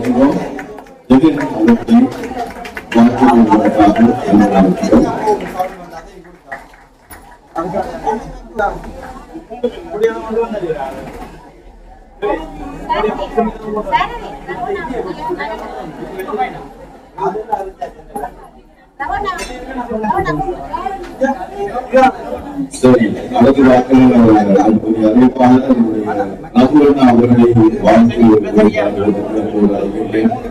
வருகிறோம் ஜெகன் அவர்களை வாழ்த்துவதற்காக எதிர்பார்க்கிறோம் சரி அடுத்த வாக்கில் அன்புடைய அறிவிப்பாளர் நகுலன் அவர்களை வாழ்த்து வருகிறேன்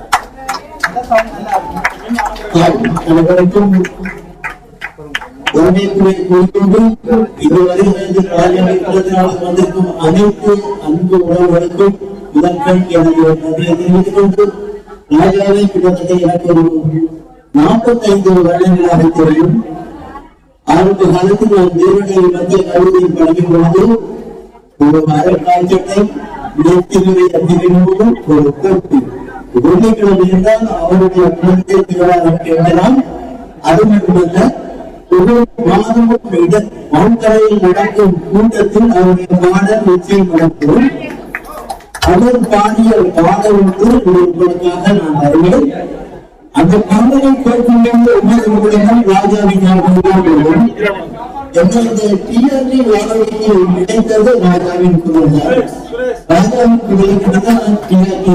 அனைவருக்கும் வரவேற்புரை கூறிக்கொண்டு இதுவரை எனது ராஜ்யத்தினால் வந்திருக்கும் அனைத்து அன்பு உறவுகளுக்கும் முதற்கண் எனது நன்றியை தெரிவித்துக் கொண்டு ராஜாவை கிட்டத்தட்ட எனக்கு ஒரு நாற்பத்தைந்து வருடங்களாக தெரியும் ஆரம்ப காலத்தில் நான் தேவடைய மத்திய கல்லூரியில் படிக்கும் பொழுது ஒரு மரக்காய்ச்சட்டை நெத்தினுடைய அதிகமும் ஒரு கோட்டு வெள்ளிக்கிழமை என்றால் அவருடைய குழந்தை திருவிழா கேட்கலாம் அது மட்டுமல்ல ஒரு மாதமும் இட மவுண்டரையில் நடக்கும் கூட்டத்தில் அவருடைய பாடல் நிச்சயம் நடக்கும் அவர் பாடிய பாடல் ஒன்று உங்களுக்காக நான் அறிவேன் அந்த பாடலை கேட்கும்போது உமது உங்களிடம் ராஜாவின் ஞாபகம் தான் வரும் எங்களது டிஆர்டி வானொலிக்கு கிடைத்தது ராஜாவின் குரல் தான். ராஜாவின் குரலுக்கு தான் டிஆர்டி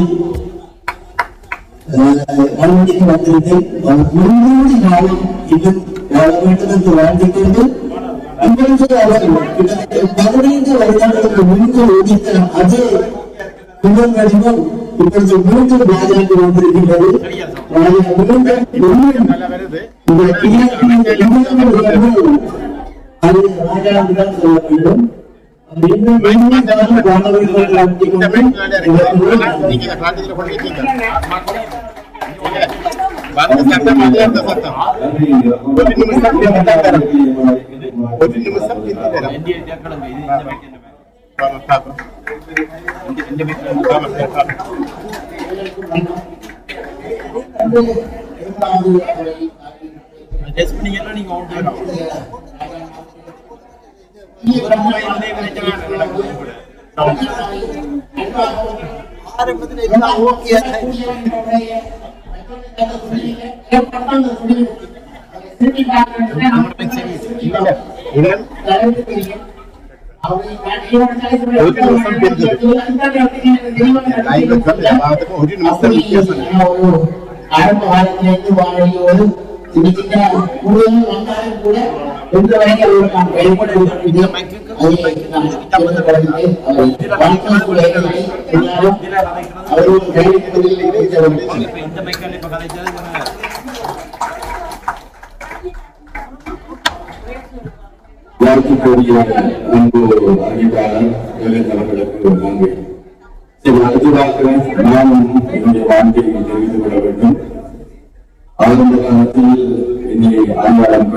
வானொலிக்கு வந்திருந்தேன் அவர் முன்னூறு காலம் இன்னும் வாழ வேண்டும் என்று வாழ்ந்துக் கொண்டு இப்பொழுது அவர் கிட்டத்தட்ட பதினைந்து வருடங்களுக்கு முன்பு ஒழித்த அதே குரல் வடிவம் இப்பொழுது மீண்டும் ராஜாவுக்கு வந்திருக்கின்றது ராஜா மீண்டும் மீண்டும் இந்த டிஆர்டி அது ராஜாவுக்கு தான் சொல்ல வேண்டும் அது இன்னும் மீண்டும் காலம் வானொலிகள் நடத்திக் கொண்டு இந்த நீங்க காலேஜ்ல கொண்டு வச்சீங்க வந்து சத்தம் அதே அந்த சத்தம் ஒரு நிமிஷம் இருந்தாங்க ஒரு நிமிஷம் இருந்தாங்க பாப்பா பாப்பா இந்த இந்த வீட்டுல பாப்பா பாப்பா டெஸ்ட் பண்ணீங்கன்னா நீங்க ஆன் பண்ணணும் ஒரு நிமிஷம் வித்தியாசம் ஆரம்ப காலத்திலிருந்து வானொலியோடு சின்ன சின்ன கூடுதல் வந்தாலும் கூட எந்த வரைக்கும் அவருக்கு நாம் வெளிப்படுத்தி அதை நாம் தெரிந்து கொள்கிறேன். அவர் வாழ்க்கை சூழல்களை எல்லாரும் அவரோடு கைவிடுவதில் இருக்க வேண்டும். இந்த மைக்கான இப்ப கதைச்சது வாழ்த்துக்கூடிய அன்பு அறிவிப்பாளர் ஜெகன் அவர்களுக்கு நன்றி சரி அடுத்ததாக நானும் என்னுடைய வாழ்க்கையை தெரிவித்துக் கொள்ள வேண்டும் ஆரம்ப காலத்தில் என்னை ஆய்வாளர்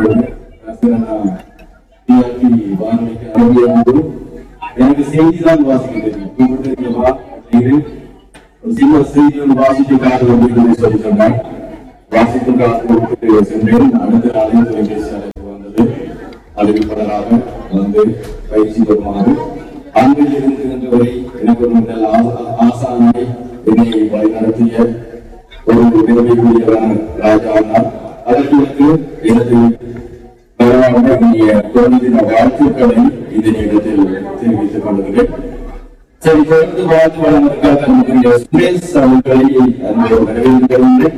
டிஆர்பி வானொலிக்கு அனுப்பிய போது எனக்கு செய்தி தான் வாசிக்க தெரியும் கூப்பிட்டு வா அப்படின்னு ஒரு சின்ன செய்தி ஒன்று வாசித்து காது வந்து சொல்லி சொன்னார் வாசித்து காது கொடுத்து சென்றேன் அடுத்த நாளே தொலைபேசி அழைப்பு வந்தது அறிவிப்பாளராக வந்து பயிற்சி பெறுமாறு அன்பில் இருக்கின்றவரை எனக்கு ஒரு முதல் ஆசா- ஆசானாய் என்னை வழிநடத்திய ஒரு பெருமைக்குரியவரான ராஜா அண்ணா அதற்கு எனக்கு எனது பரவாயில்ல இனிய குழந்தைதின வாழ்த்துக்களை இந்த நேரத்தில் தெரிவித்துக் கொள்கிறேன் சரி தொடர்ந்து வாழ்த்து வழங்குவதற்காக நம்முடைய சுரேஷ் அவர்களை அந்த வரவேற்கிறேன்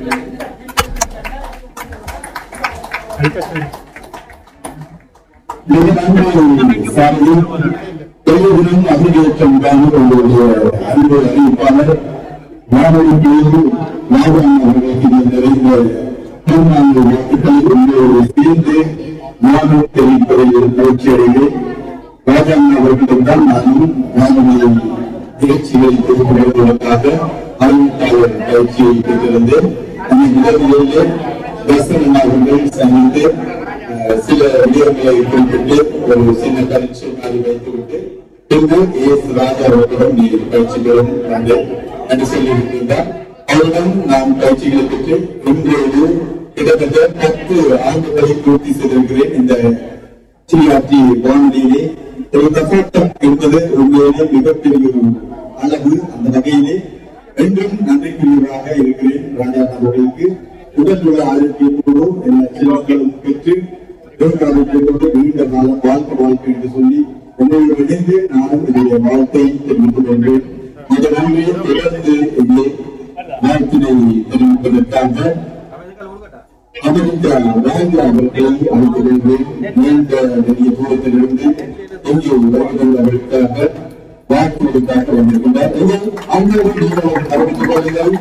சார்பில் தொழில்களும் அபிவிருத்தம் உங்களுடைய அன்பு அறிவிப்பாளர் வானொலி குழு நாகம் அவர்களுக்கு இந்த நிறைந்த திருநான்கு வாழ்த்துக்களை உங்களோடு சேர்ந்து நானும் தெரிவிப்பதில் பயிற்சி அடைகிறேன் ராஜாங்க அவர்களிடம் தான் நானும் வானொலியில் நிகழ்ச்சிகளில் தெரிவிப்பதற்காக அறிவிப்பாளர் பயிற்சியை பெற்றிருந்தேன் அந்த நிகழ்வுகளிலே தர்சனன் அவர்கள் சந்தித்து அஹ், சில விடயங்களை குறிப்பிட்டு ஒரு சின்ன பரீட்சை மாதிரி வைத்துவிட்டு பின்னர் ஏஎஸ் ராஜா அவர்களிடம் நீ பயிற்சிகளும் வந்து என்று சொல்லியிருக்கின்றார் அவரிடம் நாம் பயிற்சிகளை பெற்று இன்றைய கிட்டத்தட்ட பத்து ஆண்டுகளை பூர்த்தி செய்திருக்கிறேன் இந்த டிஆர்டி வானொலியிலே ஒரு தப்பாட்டம் என்பது உண்மையிலே மிகப்பெரிய ஒரு அழகு அந்த வகையிலே என்றும் நன்றிக்குரியவராக இருக்கிறேன் ராஜா அவர்களுக்கு உடல் ஆரோக்கியத்தோடும் எல்லா செல்வங்களும் பெற்று கொண்டு நீண்ட காலம் வாழ்க்கை வாழ்க்கை என்று சொல்லி உங்களோடு இணைந்து நானும் என்னுடைய வாழ்த்தை தெரிவித்துக் கொண்டேன் இதனிலே இழந்து இங்கே வாழ்த்தினை தெரிவிப்பதற்காக அமெரிக்கா ராஜா அவர்களை அழைத்திருந்தேன் நீண்ட நெறிய தூரத்திலிருந்து இங்கே வருகிறது அவருக்காக வாக்குறுதிக்காக வந்திருக்கின்றார் இதை அங்கே அறிவித்துக் கொள்ளுங்கள்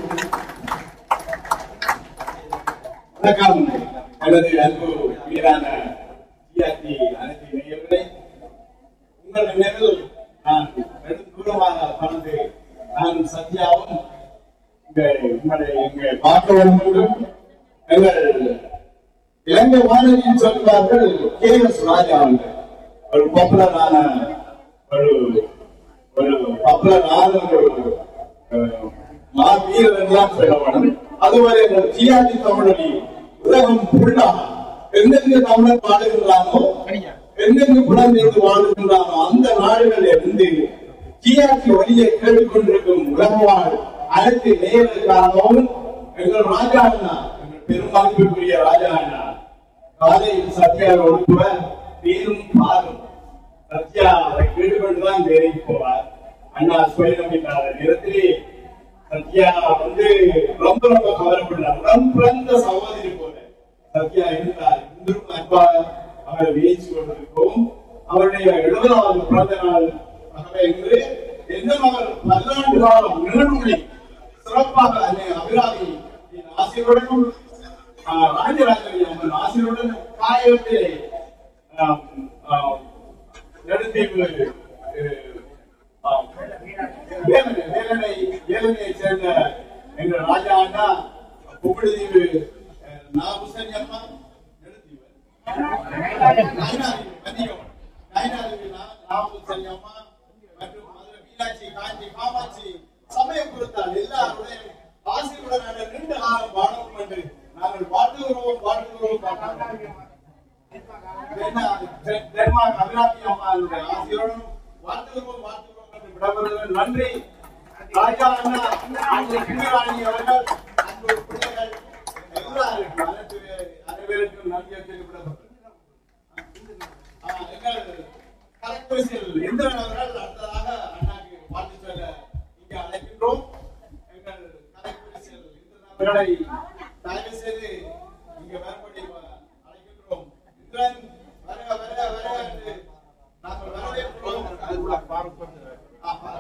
வணக்கம் எனது அன்பு மீதான டிஆர்டி அனைத்து நேயர்களே உங்கள் நினைவில் நான் வெகு தூரமாக பறந்து நான் சத்யாவும் இங்க உங்களை இங்க பார்க்கவும் கூடும் எங்கள் இலங்கை வானொலியில் சொல்வார்கள் கே எஸ் ராஜா அவர்கள் ஒரு பாப்புலரான ஒரு ஒரு பாப்புலரான ஒரு அஹ், மாவீரர் என்றுதான் சொல்லப்படும் அதுவரை இந்த ஜிஆர்டி தமிழொலி உலகம் ஃபுல்லாக எந்தெந்த தமிழர் பாடுகின்றானோ எந்தெந்த புலம்பெயர்ந்து வாழ்கின்றானோ அந்த நாடுகளில் இருந்து ஜிஆர்டி ஒலியை கேட்டுக்கொண்டிருக்கும் உலகவாழ் அனைத்து நேயர்களுக்காகவும் எங்கள் ராஜா அண்ணா எங்கள் பெருமதிப்புக்குரிய ராஜா அண்ணா காலையில் சத்யா ஒழுங்குவர் பேரும் பாரும் சத்யா அதை கேட்டுக்கொண்டுதான் வேலைக்கு போவார் அண்ணா சுயநம்பிக்காத நேரத்திலே சத்யா வந்து ரொம்ப ரொம்ப கவலைப்பட்டார் உடன் பிறந்த சகோதரி போல சத்யா இருந்தார் இன்றும் அன்பாக அவரை வீழ்ச்சி கொண்டிருக்கவும் அவருடைய எழுபதாவது பிறந்த நாள் ஆகவே இன்று இன்னும் அவர் பல்லாண்டு காலம் நிழல்மொழி சிறப்பாக அன்னை அபிராமி ஆசிரியருடனும் ஆஹ், ராஜராஜன் அம்மன் ஆசிரியருடன் காயத்திலே ஆம், ஆம், நெடுந்தீவு அஹ், ஆம், வேலனை வேலனை வேலனையை சேர்ந்த எங்கள் ராஜா அண்ணா குப்பிடுதீவு அஹ், நாகுசனி அம்மா நெடுந்தீவு நயினாதேவி, மன்னிக்கவும். நயினாதேவி நா- நாகுசனி அம்மா மற்றும் மதுரை மீனாட்சி காஞ்சி காமாட்சி சமயம் கொடுத்தால் எல்லாருடைய ஆசீர்வாத நீண்ட காலம் வாழவும் என்று நாங்கள் வாழ்த்துகிறோம் வாழ்த்துகிறோம் வாழ்த்துகிறோம் டென்மார்க் அபிராமி அம்மாவுடைய ஆசையோடும் வாழ்த்துகிறோம் வாழ்த்துகிறோம் என்று விடப்படுகிறேன் நன்றி ராஜா அண்ணா அன்பு கிருமிராணி அவர்கள் அன்பு பிள்ளைகள் எல்லாருக்கும் அனைத்து அனைவருக்கும் நன்றி சொல்லி விடப்படுகிறேன் எங்கள் கலெக்டர்ஸில் இந்திரன் அவர்கள் அடுத்ததாக அண்ணாக்கு வாழ்த்து சொல்ல இங்கே அழைக்கின்றோம் எங்கள் கலெக்டர்ஸில் இந்திரன் அவர்களை தயவு செய்து இங்கே வரும்படி அழைக்கின்றோம் இந்திரன் வருக வருக வருக என்று நாங்கள் வரவேற்கிறோம் ஆமா.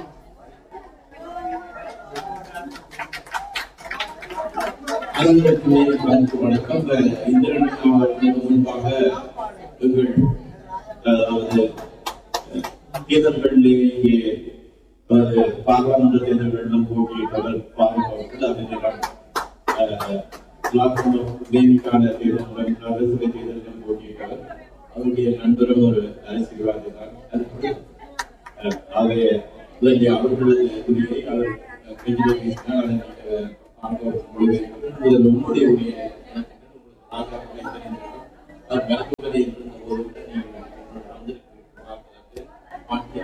அனைவருக்குமே கலந்து வணக்கம் இந்திரன் அவர்களுக்கு முன்பாக எங்கள் அதாவது தேர்தல்களிலே இங்கே அதாவது பாராளுமன்ற தேர்தல்களிலும் போட்டியிட்டவர் பாதுகாவர்கள் அதனால் தேவிக்கான தேர்தல்களும் அரசியல் தேர்தல்களும் போட்டியிட்டவர் அவருடைய நண்பரும் ஒரு அரசியல்வாதி தான் அதுபோல அஹ், ஆகவே முதலில் அவர்களது உரிமையை அவர் அஹ், கையிலே வீசினால் அதை நீங்கள் பார்க்க மொழிபெயர்க்கிறது முதல் உங்களுடைய உரிய ஆதாரங்களை தெரிந்திருக்கும் அது மருத்துவரை இருந்த போது கூட நீங்கள் வந்திருக்கிறீர்கள் மாற்றி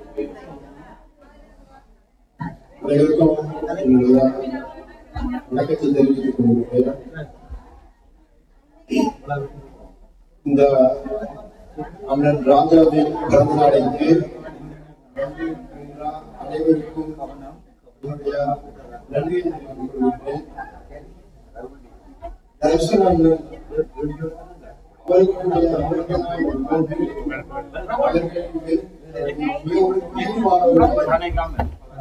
அனைவருக்கும் என்னுடைய வணக்கத்தை தெரிவித்துக் கொள்கிறேன் இந்த அண்ணன் ராஜாவின் பிறந்த நாளைக்கு அனைவருக்கும் என்னுடைய நன்றியை தெரிவித்துக் கொள்கிறேன் தர்ஷன் அண்ணன் அவர்களுடைய பிறந்த நாள் அவர்களுக்கு மிகவும் பிரியமானவர்கள்.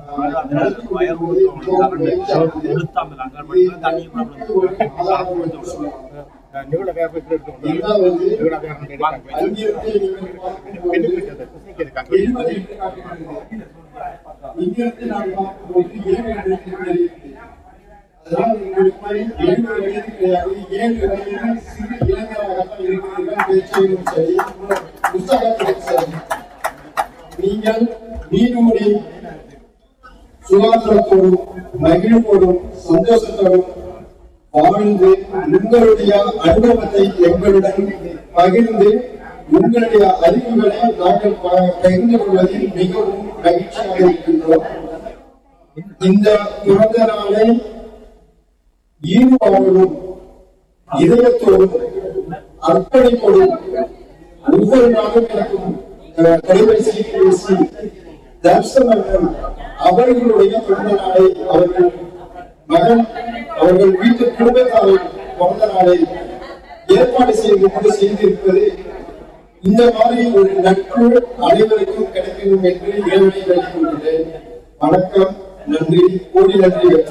இங்கிருந்து நான் பார்க்கும்போது ஏழு வயது அதனால் உங்களுக்கு மாதிரி ஏழு வயது கிடையாது ஏழு வயது சிறு இளைஞராகத்தான் இருக்கிறீர்கள் பேச்சிலும் சரி புஸ்தகத்திலும் சரி நீங்கள் நீடூடி சுகாதாரத்தோடும் மகிழ்வோடும் சந்தோஷத்தோடும் வாழ்ந்து உங்களுடைய அனுபவத்தை எங்களுடன் பகிர்ந்து உங்களுடைய அறிவுகளை நாங்கள் ப- பகிர்ந்து கொள்வதில் மிகவும் மகிழ்ச்சியாக இருக்கின்றோம் இந்த பிறந்த நாளை ஈடுபாடோடும் இதயத்தோடும் அர்ப்பணிப்போடும் ஒவ்வொரு நாளும் எனக்கும் அஹ், தொலைபேசியில் பேசி தர்சன் அவர்கள் அவர்களுடைய பிறந்த நாளை அவர்கள் மகன் அவர்கள் வீட்டு குடும்பத்தாரின் பிறந்த நாளை ஏற்பாடு செய்து கொண்டு செய்திருப்பது இந்த மாதிரி ஒரு நட்பு அனைவருக்கும் கிடைக்கும் என்று இறைவனை வேண்டிக் கொள்கிறேன் வணக்கம் நன்றி கோடி நன்றிகள்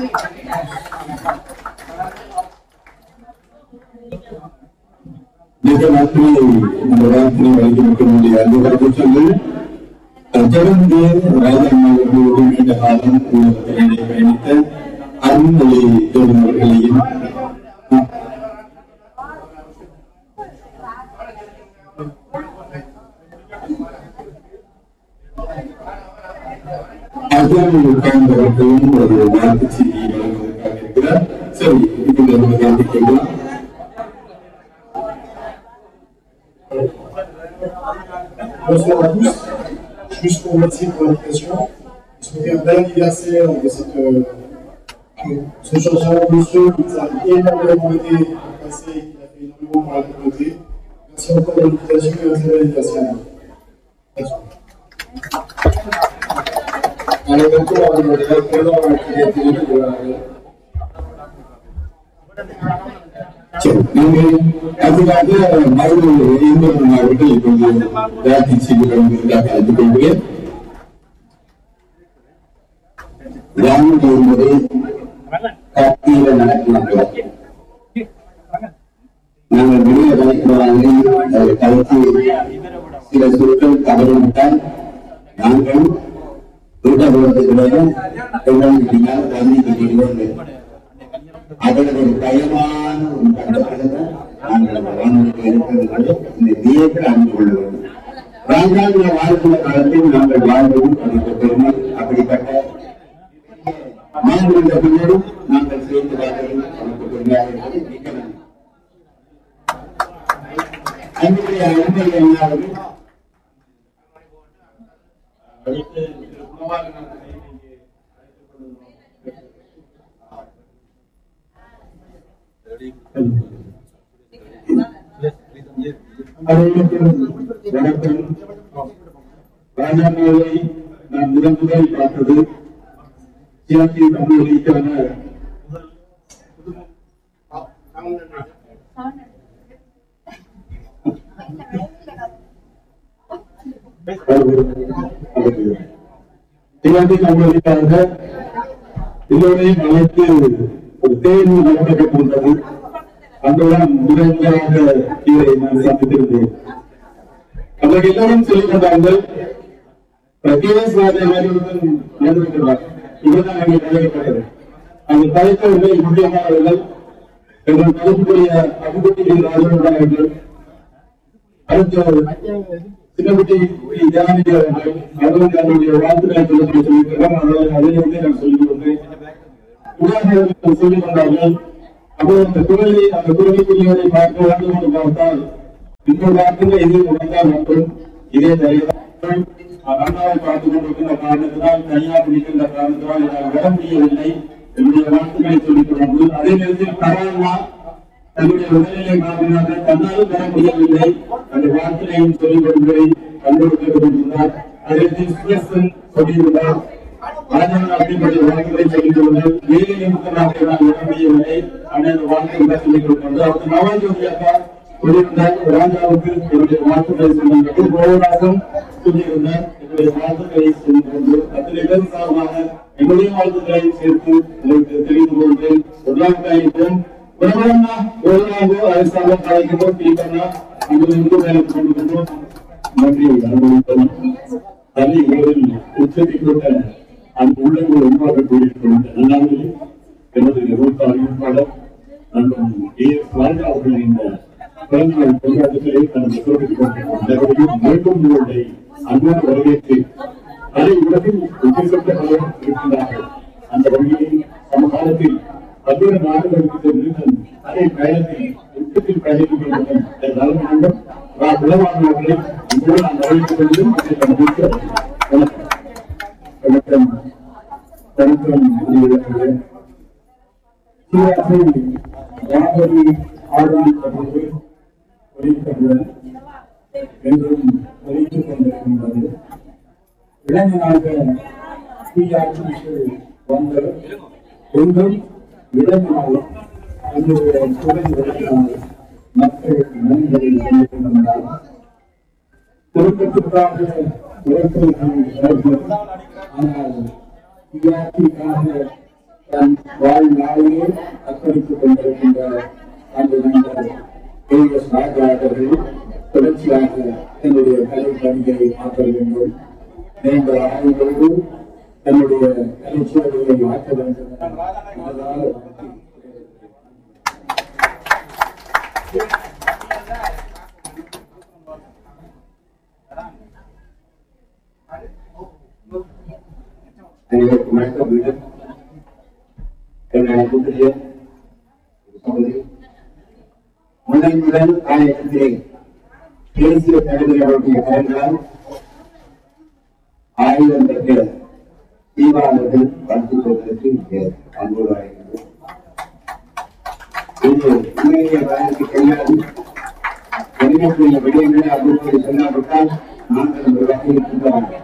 மிக நன்றி இந்த வார்த்தையை வைத்திருக்கக்கூடிய அன்புகள் குற்றங்கள் தொடர்ந்து ராஜாமா அவர்களோடு நீண்ட காலம் உலகத்திலே பயணித்த அருண்மொழி தோழர்களையும் அதான் உட்கார்ந்தவர்களும் ஒரு வாழ்த்து செய்தியை வழங்குவதற்காக இருக்கிறார் சரி இது நம்ம காண்பிக்கலாம் Bonsoir à tous. Juste pour remercier pour l'invitation. Je souhaite un bel anniversaire de cette, euh, de ce changement monsieur qui nous a énormément aidé à passer, qui a fait énormément pour la communauté. Merci encore de l'invitation et un très bel anniversaire. Merci. அனைவருக்கும் அவர்களுடைய பிறந்தநாள் வாழ்த்துக்களை தெரிவித்துக் கொள்கிறார்கள் சரி, நீங்கள் அதுக்காக மறுபடியும் இன்பம் அவர்கள் இப்பொழுது வேலை செய்து கொள்வதற்காக அழைத்துக் கொள்கிறேன் கிராமம் என்பது கத்தியில நடக்கிறது நாங்கள் வெளியே வளைக்கிறாங்க கருத்து சில சொற்கள் தவறிவிட்டால் நாங்கள் விட போவதற்கிடையே எங்களுக்கு பின்னால் தண்ணி கட்டிடுவோம் அவர்கள் ஒரு பயமான ஒரு கட்டத்தில் நாங்கள் அந்த வானொலியில் இருக்கிறது இந்த வியப்பில் அறிந்து கொள்ள வேண்டும் ராஜாங்க வாழ்க்கைய காலத்தில் நாங்கள் வாழ்வதும் அதுக்கு பெருமை அப்படிப்பட்ட மாநில பின்னரும் நாங்கள் சேர்ந்து வாழ்வதும் நமக்கு பெருமையாக இருப்பது மிக்க நன்றி அன்புடைய அன்பை என்னாவது அடுத்து திரு குணவாளன் அவர்களை இங்கே அழைத்துக் கொள்கிறோம். அனைவருக்கும் வணக்கம் ராஜாமாவை நான் முதன் முதல் பார்த்தது சியாத்தி கல்லூரிக்கான சியாத்தி கல்லூரிக்காக எல்லோரையும் அழைத்து ஒரு தேர்வு நடத்தப்பட்டிருந்தது அங்குதான் முதல் முதலாக இவரை நான் சந்தித்திருந்தேன் அவர்கள் எல்லோரும் சொல்லிக் கொண்டார்கள் பிரத்யேக மாதிரி நடந்திருக்கிறார் இவர்தான் அங்கே தலைக்கப்பட்டது அந்த தலைத்தவர்கள் முக்கியமானவர்கள் எங்கள் தலைப்புடைய அபுகுட்டி ராஜர்கள் அடுத்த சின்னக்குட்டி ஜானகி அவர்கள் அவர்கள் அவருடைய வாழ்த்துக்களை சொல்லி சொல்லியிருக்கிறார் அதனால் அதை வந்து நான் சொல்லிக் கொண்டேன் உதாரணம் சொல்லிக் கொண்டார்கள் அப்போ அந்த குரலை அந்த குரலுக்குரியவரை பார்க்க வேண்டும் என்று பார்த்தால் இந்த வார்த்தையில இது உணர்ந்தால் மட்டும் இதே தைரியம் அண்ணாவை பார்த்துக் கொண்டிருக்கின்ற காரணத்தினால் தனியா பிடிக்கின்ற காரணத்தினால் என்னால் வர முடியவில்லை என்னுடைய வாழ்த்துக்களை சொல்லிக் கொண்டு அதே நேரத்தில் பரவாயில்லா தன்னுடைய உடல்நிலை காரணமாக தன்னாலும் வர முடியவில்லை அந்த வார்த்தையையும் சொல்லிக் கொண்டு கண்டுபிடித்துக் கொண்டிருந்தார் அதே நேரத்தில் சொல்லியிருந்தார் ராஜாங்க அப்படிப்பட்ட வழக்குகளை சொல்லிக் கொண்டு வேலை நிமித்தமாக நான் வர முடியவில்லை ஆனால் வாழ்க்கைகளை சொல்லிக் கொண்டு அவர் நவாஜோதி அப்பா சொல்லியிருந்தார் ராஜாவுக்கு என்னுடைய வாழ்த்துக்களை சொன்னாங்க கோவராசம் சொல்லியிருந்தார் என்னுடைய வாழ்த்துக்களை சொல்லிக் கொண்டு அத்தனை பேர் சார்பாக என்னுடைய வாழ்த்துக்களை சேர்த்து உங்களுக்கு தெரிந்து கொள்கிறேன் சொல்லாட்டாயிட்டும் பிரபலமா கோவராகோ அரசாங்க கலைக்கிறோம் தீபனா இங்கிருந்து வேலை கொண்டு கொண்டோம் நன்றி அனுபவித்தோம் தனி உலகில் உற்பத்தி கொண்ட அந்த உள்ளங்கள் உருவாக்க கூடியிருக்கின்ற நல்லாவில் எனது நிறுவன அறிவிப்பாளர் நண்பன் ஏ எஸ் ராஜா அவர்கள் இந்த பிறந்தநாள் கொண்டாட்டத்திலே தனது சிறப்பித்துக் கொண்டிருக்கிறார் மீண்டும் உங்களுடைய அன்போடு வரவேற்று அதை உலகில் உத்தேசப்பட்ட பலரும் இருக்கின்றார்கள் அந்த வழியில் சமகாலத்தில் பல்வேறு நாடுகளுக்கு சென்று தன் அதே பயணத்தில் உச்சத்தில் பயணித்துக் கொண்டிருக்கும் என் நலன் வேண்டும் உலகமானவர்களை இப்போது நான் வரவேற்றுக் கொண்டு இதை கண்டுபிடிக்க வணக்கம் வணக்கம் வணக்கம் அனைவருக்கும். சீராசை வானொலி ஆரம்பித்தபோது ஒலித்தவுடன் என்றும் ஒலித்துக் கொண்டிருக்கின்றது இளைஞனாக தீயாட்சிக்கு வந்த என்றும் இளைஞனால் என்னுடைய துறை விளக்கினால் மக்கள் நன்களை கொண்டிருந்தார் திருப்பத்திற்காக உழைப்பதற்கு ஆனால் தீயாட்சிக்காக தன் வாழ்நாளையே அர்ப்பணித்துக் கொண்டிருக்கின்ற அந்த நண்பர் கே எஸ் ராஜா அவர்கள் தொடர்ச்சியாக தன்னுடைய கலை பணிகளை ஆற்ற வேண்டும் நீண்ட ஆய்வுகளோடு தன்னுடைய கலைச்சேவையை ஆற்ற வேண்டும் என மனதார வாழ்த்தி அனைவருக்கும் வணக்கம் மீண்டும் என்னுடைய கூட்டிய சகோதரி முதல் முதல் ஆயத்திலே தேசிய தலைவர்களுடைய கலைஞரால் ஆயிரம் பேர் தீவாளர்கள் வாழ்த்துக் கொள்வதற்கு அன்போடு அழைக்கின்றோம் இது உண்மையிலே வாழ்க்கை கிடையாது என்னுடைய விடயங்களை அவ்வளவு சொல்லாவிட்டால் நாங்கள் ஒரு வகையில் இருந்தவர்கள்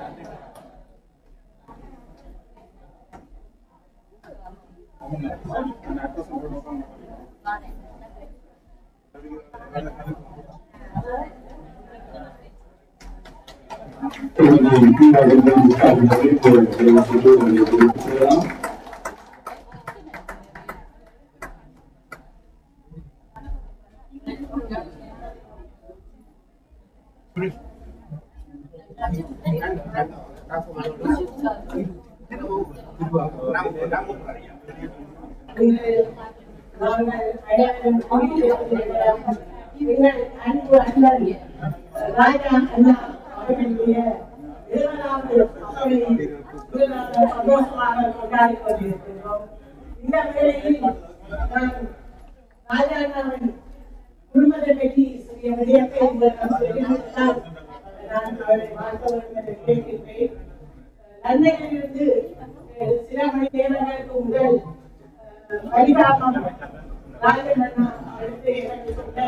நாங்கள் அடையாளம் குறித்திருக்கின்ற எங்கள் அன்பு அண்ணன் ராஜா அண்ணா அவர்களுடைய இருபதாவது சபையை இருபதாவது சந்தோஷமாக கொண்டாடி கொண்டிருக்கிறோம் இந்த வேளையில் நான் ராஜா அண்ணாவின் குடும்பத்தை பற்றி சிறிய விடயத்தை உங்களிடம் சொல்லிவிட்டால் நான் அவரை பார்க்க வேண்டும் என்று கேட்கின்றேன் நன்மையிலிருந்து அஹ், சில மணி நேரங்களுக்கு முதல் வழிகாட்டம் ராஜமன்னா அடுத்து எனக்கு சொன்ன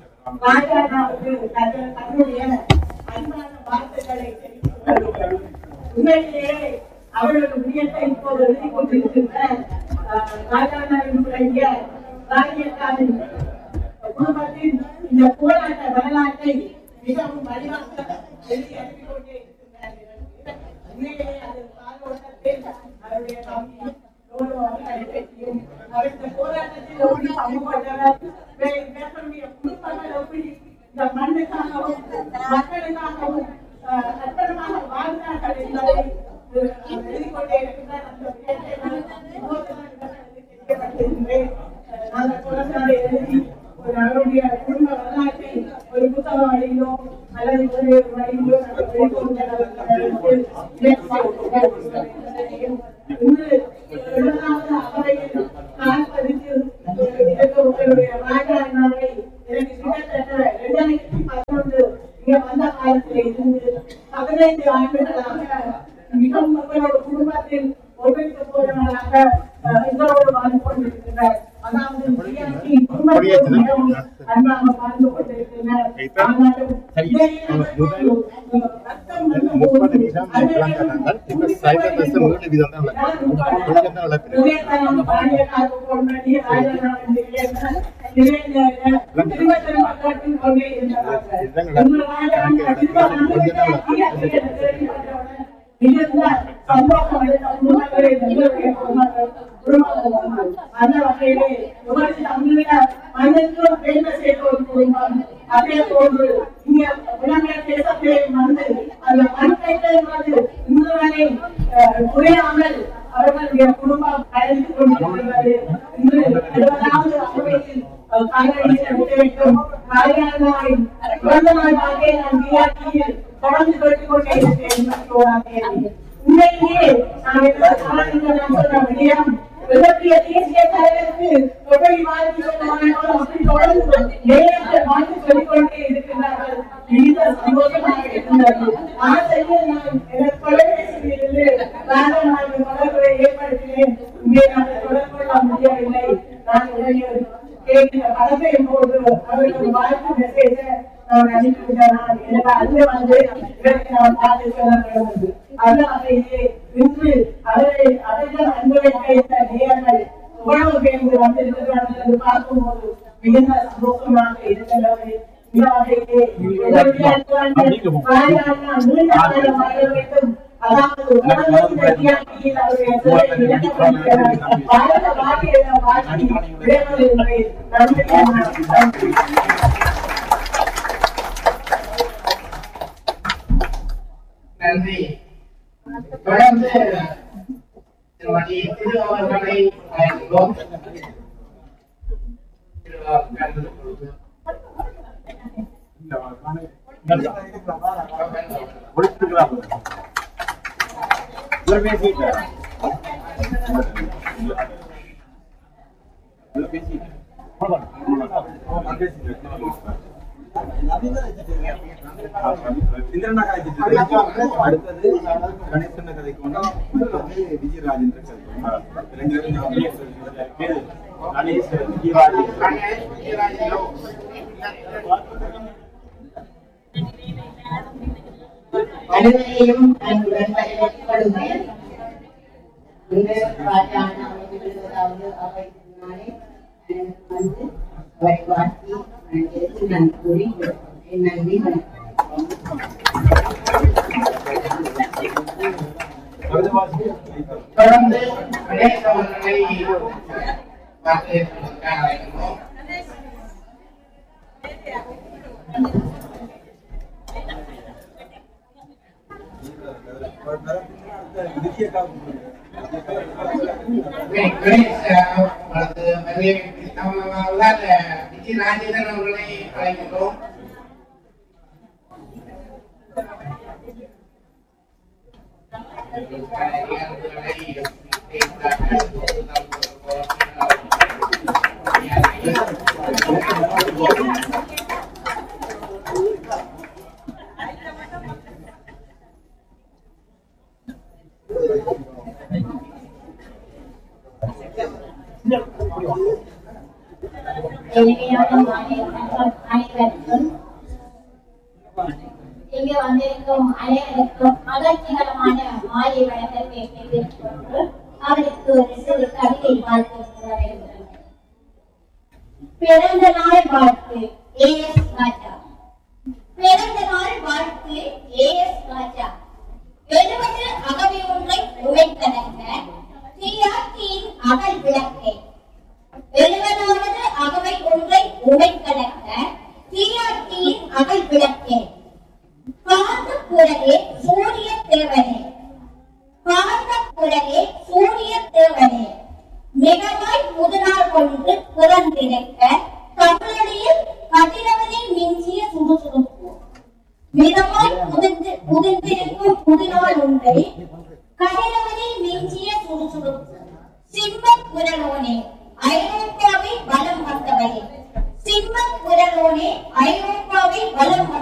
ராஜாவுக்கு தன் தன்னுடைய அன்பான வார்த்தைகளை தெரிவித்துக் கொள்கிறேன். உண்மையிலேயே அவரது விடயத்தை இப்போது எழுதிக் கொண்டிருக்கின்ற அஹ், ராஜாவினுடைய ராஜ்யத்தாரின் குடும்பத்தின் இந்த போராட்ட வரலாற்றை மிகவும் வலிவாக எழுதி அனுப்பி கொண்டே இருக்கின்றார்கள் உண்மையிலேயே அது பாலோட்டத்தில் அவருடைய தம்பி லோலோ அவர்களை பற்றியும் அவர் இந்த போராட்டத்தில் எப்படி பங்கு கொண்டவர் வே- இவர்களுடைய குடும்பங்கள் எப்படி இந்த மண்ணுக்காகவும் மக்களுக்காகவும் அஹ், அர்ப்பணமாக வாழ்ந்தார்கள் என்பதை அஹ், எழுதிக் கொண்டே இருக்கின்றார் அந்த விடயத்தை நான் இப்போது நான் இவர்களுக்கு தெரியப்படுத்துகின்றேன் அஹ், நாங்கள் தொடர்ந்து எழுதி ஒரு அவருடைய குடும்ப வரலாற்றை ஒரு புத்தக வழியிலோ அல்லது ஒரு வழியிலோ நாங்கள் வெளிக்கொண்டு வருவதற்கு முயற்சி இன்று இரண்டாவது அவையில் காண்பதற்கு எனக்கு உங்களுடைய ராஜா அண்ணாவை எனக்கு கிட்டத்தட்ட இரண்டாயிரத்தி பதினொன்று இங்க வந்த காலத்தில் இருந்து பதினைந்து ஆண்டுகளாக மிகவும் உங்களோட குடும்பத்தில் ஒருவருக்கு போறவர்களாக எங்களோடு வாழ்ந்து கொண்டிருக்கிறார் அதாவது ஜிஆர்டி குடும்பத்தில் மிகவும் அன்பாக வாழ்ந்து கொண்டிருக்கிறார் ஆனாலும் ரத்தம் வந்து முப்பது வீதம் விளங்கினாங்க இப்ப சைபர் பஸ் மூணு வீதம் தான் விளக்கு தான் விளக்கு அந்த வகையிலே உமது தமிழக மண்ணுக்கும் பெருமை சேர்க்க ஒரு குடும்பம் அதே போன்று இங்க இலங்கை தேசத்திலே வந்து அந்த மண்ணையிலே வந்து இன்று வரை அஹ், குறையாமல் அவர்களுடைய குடும்பம் பயணித்துக் கொண்டிருக்கிறது இன்று எழுபதாவது அறுபதில் காலையில் விட்டு வைக்கும் காரியாலயம் பிறந்த நாள் ஆகிய நான் விஆர்டியில் தொடர்ந்து கேட்டுக் கொண்டே இருக்கிறேன் இருபத்தி ஓராம் தேதி உண்மையிலேயே நான் இந்த காலத்தில் நான் சொன்ன விடயம் மிகப்பெரிய தேசிய தலைவருக்கு எப்படி வாழ்க்கை அப்படி தொடர்ந்து நேரத்தை வாழ்த்து சொல்லிக்கொண்டே இருக்கின்றார்கள் மிகுந்த சந்தோஷமாக இருக்கின்றது ஆசையில் நான் எனக்கு தொலைபேசியில் இருந்து ராஜநாயக மலர்களை ஏற்படுத்தி கேட்கிறேன் இங்கே நான் தொடர்பு கொள்ள முடியவில்லை நான் உடைய கேட்கிற கலப்பையும் போது அவருக்கு ஒரு வாழ்த்து மெசேஜ நான் அனுப்பிவிட்டேன் எனக்கு அதுல வந்து இதற்கு நான் பார்த்து சொல்லப்படுகிறது அதனாலேயே இன்று அவரை அவர்கள் அன்பை கைத்த நேரங்கள் இவ்வளவு பேர் வந்திருக்கிறார்கள் என்று பார்க்கும்போது மிகுந்த சந்தோஷமாக இருக்கிறது இந்த வகையிலே எங்களுடைய அன்பான வாரியான நீண்ட கால மரண வேண்டும் அதாவது உணவு பிரதியாகியில் அவருடைய சிலை இழக்கப்படுகிறார். வாழ்ந்த வாழ்க்கையில வாழ்க்கை விடைபெறுகிறேன். நன்றி நன்றி நன்றி தொடர்ந்து திருமதி திரு அவர்களை அழைக்கிறோம் திரு கலந்து கொள்வது. அடுத்தது கணேசன் கதைக்கு வந்து விஜயராஜன் ரெண்டு பேரும் கணேஷ் விஜயராஜன் கணேஷ் விஜயராஜன் அனைவரையும் அன்புடன் வரவேற்றுக் கொள்கிறேன் இந்த பாட்டான விடுவதாவது அவை நாளே எனக்கு வந்து அவரை வாழ்த்தி அனைவருக்கும் நன்றி கூறி என் நன்றி வணக்கம் தொடர்ந்து கணேஷ் அவர்களை வரவேற்பதற்காக அழைக்கிறோம் கணேஷ் அவரது வருகை நம்ம விஜயராஜன் அவர்களை அழைக்கிறோம் இனிமையான மாலை வணக்கம் அனைவருக்கும் இங்கு வந்திருக்கும் அனைவருக்கும் மகிழ்ச்சிகரமான மாலை வணக்கத்தை தெரிவித்துக் கொண்டு அவருக்கு ஒரு சிறு கவிதை வாழ்த்து கூற விரும்புகிறேன். பிறந்த நாள் வாழ்த்து ஏ எஸ் ராஜா பிறந்த நாள் வாழ்த்து ஏ எஸ் ராஜா எழுபது அகவை ஒன்றை உழைத்தடங்க டிஆர்டியின் அகல் விளக்கை எழுபதாவது அகவை ஒன்றை உடைக்கடக்க டிஆர்டியின் அகல் விளக்கே காந்த குரலே சூரிய தேவனே காந்த குரலே சூரிய தேவனே மிகமாய் முதுநாள் கொண்டு பிறந்திருக்க தமிழடியில் கதிரவனை மிஞ்சிய சுறுசுறுப்பு மிதமாய் புதிந்து புதிந்திருக்கும் புதிநாள் ஒன்றை கதிரவனை மிஞ்சிய சுறுசுறுப்பு சிம்ம குரலோனே ஐரோப்பா